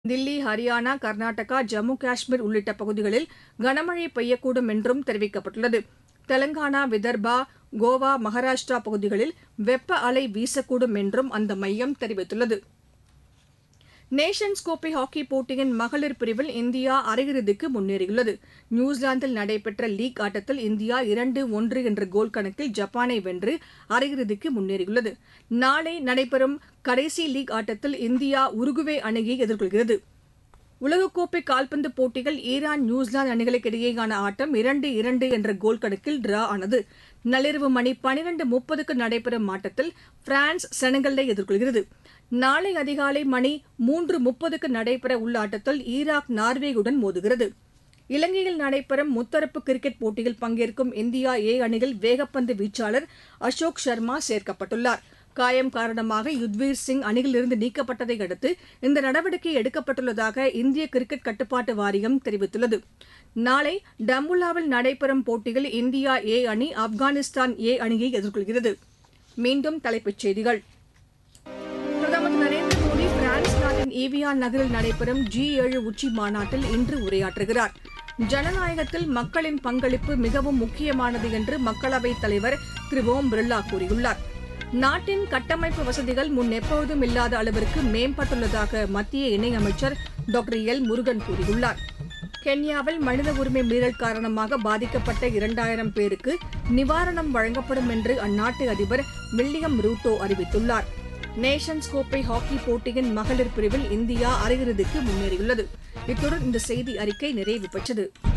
தில்லி ஹரியானா கர்நாடகா ஜம்மு காஷ்மீர் உள்ளிட்ட பகுதிகளில் கனமழை பெய்யக்கூடும் என்றும் தெரிவிக்கப்பட்டுள்ளது தெலங்கானா விதர்பா கோவா மகாராஷ்டிரா பகுதிகளில் வெப்ப அலை வீசக்கூடும் என்றும் அந்த மையம் தெரிவித்துள்ளது நேஷன்ஸ் கோப்பை ஹாக்கி போட்டியின் மகளிர் பிரிவில் இந்தியா அரையிறுதிக்கு முன்னேறியுள்ளது நியூசிலாந்தில் நடைபெற்ற லீக் ஆட்டத்தில் இந்தியா இரண்டு ஒன்று என்ற கோல் கணக்கில் ஜப்பானை வென்று அரையிறுதிக்கு முன்னேறியுள்ளது நாளை நடைபெறும் கடைசி லீக் ஆட்டத்தில் இந்தியா உருகுவே அணியை எதிர்கொள்கிறது உலகக்கோப்பை கால்பந்து போட்டிகள் ஈரான் நியூசிலாந்து அணிகளுக்கு இடையேயான ஆட்டம் இரண்டு இரண்டு என்ற கோல் கணக்கில் டிரா ஆனது நள்ளிரவு மணி பனிரண்டு முப்பதுக்கு நடைபெறும் ஆட்டத்தில் பிரான்ஸ் செனகலை எதிர்கொள்கிறது நாளை அதிகாலை மணி மூன்று முப்பதுக்கு நடைபெற உள்ள ஆட்டத்தில் ஈராக் நார்வேயுடன் மோதுகிறது இலங்கையில் நடைபெறும் முத்தரப்பு கிரிக்கெட் போட்டியில் பங்கேற்கும் இந்தியா ஏ அணியில் வேகப்பந்து வீச்சாளர் அசோக் சர்மா சேர்க்கப்பட்டுள்ளார் காயம் காரணமாக யுத்வீர் சிங் அணியிலிருந்து நீக்கப்பட்டதை அடுத்து இந்த நடவடிக்கை எடுக்கப்பட்டுள்ளதாக இந்திய கிரிக்கெட் கட்டுப்பாட்டு வாரியம் தெரிவித்துள்ளது நாளை டம்புல்லாவில் நடைபெறும் போட்டியில் இந்தியா ஏ அணி ஆப்கானிஸ்தான் ஏ அணியை எதிர்கொள்கிறது மீண்டும் தலைப்புச் செய்திகள் பிரதமர் திரு நரேந்திர மோடி பிரான்ஸ் நாட்டின் ஈவியான் நகரில் நடைபெறும் ஜி ஏழு உச்சி மாநாட்டில் இன்று உரையாற்றுகிறார் ஜனநாயகத்தில் மக்களின் பங்களிப்பு மிகவும் முக்கியமானது என்று மக்களவைத் தலைவர் திரு ஓம் பிர்லா கூறியுள்ளார் நாட்டின் கட்டமைப்பு வசதிகள் முன் எப்போதும் இல்லாத அளவிற்கு மேம்பட்டுள்ளதாக மத்திய இணையமைச்சர் டாக்டர் எல் முருகன் கூறியுள்ளார் கென்யாவில் மனித உரிமை மீறல் காரணமாக பாதிக்கப்பட்ட இரண்டாயிரம் பேருக்கு நிவாரணம் வழங்கப்படும் என்று அந்நாட்டு அதிபர் வில்லியம் ரூட்டோ அறிவித்துள்ளார் நேஷன்ஸ் கோப்பை ஹாக்கி போட்டியின் மகளிர் பிரிவில் இந்தியா அரையிறுதிக்கு முன்னேறியுள்ளது இத்துடன் இந்த செய்தி அறிக்கை நிறைவு பெற்றது